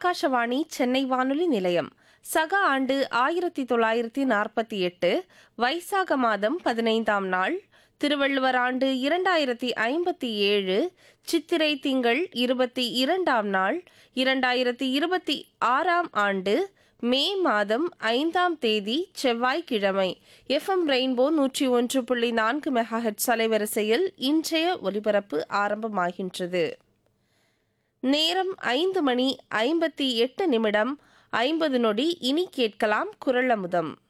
ஆகாஷவாணி சென்னை வானொலி நிலையம் சக ஆண்டு ஆயிரத்தி தொள்ளாயிரத்தி நாற்பத்தி எட்டு வைசாக மாதம் பதினைந்தாம் நாள் திருவள்ளுவர் ஆண்டு இரண்டாயிரத்தி ஐம்பத்தி ஏழு சித்திரை திங்கள் இருபத்தி இரண்டாம் நாள் இரண்டாயிரத்தி இருபத்தி ஆறாம் ஆண்டு மே மாதம் ஐந்தாம் தேதி செவ்வாய்க்கிழமை எஃப்எம் ரெயின்போ நூற்றி ஒன்று புள்ளி நான்கு மெகாஹெட் அலைவரிசையில் இன்றைய ஒலிபரப்பு ஆரம்பமாகின்றது நேரம் ஐந்து மணி ஐம்பத்தி எட்டு நிமிடம் ஐம்பது நொடி இனி கேட்கலாம் குரல் அமுதம்